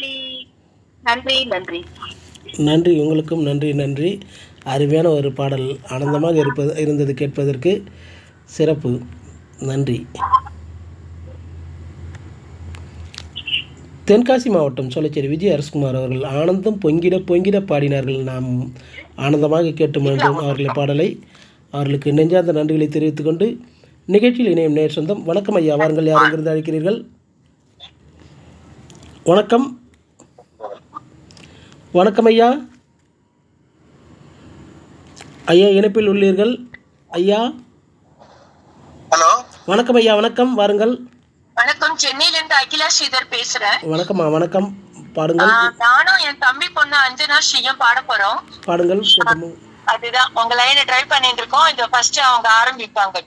பண்பலை நன்றி நன்றி நன்றி உங்களுக்கும் நன்றி நன்றி அருமையான ஒரு பாடல் ஆனந்தமாக இருப்பது இருந்தது கேட்பதற்கு சிறப்பு நன்றி தென்காசி மாவட்டம் சோலைச்சேரி விஜய் அரசகுமார் அவர்கள் ஆனந்தம் பொங்கிட பொங்கிட பாடினார்கள் நாம் ஆனந்தமாக கேட்டு மகிழ்ந்தோம் அவர்களை பாடலை அவர்களுக்கு நெஞ்சார்ந்த நன்றிகளை தெரிவித்துக் கொண்டு நிகழ்ச்சியில் இணையும் நேர் சொந்தம் வணக்கம் ஐயா வாருங்கள் யார் எங்கிருந்து அழைக்கிறீர்கள் வணக்கம் வணக்கம் ஐயா ஐயா இணைப்பில் உள்ளீர்கள் ஐயா ஹலோ வணக்கம் ஐயா வணக்கம் வாருங்கள் வணக்கம் சென்னையில இருந்து அகிலா ஸ்ரீதர் பேசுறேன் வணக்கம்மா வணக்கம் பாடுங்கள் ஆஹ் நானும் என் தம்பி பொண்ணு அஞ்சனா ஸ்ரீயும் பாட போறோம் பாடுங்கள் கேட்டோம். அதுதான் உங்க லைனை ட்ரை பண்ணிட்டு இருக்கோம் இது ஃபர்ஸ்ட் அவங்க ஆரம்பிப்பாங்க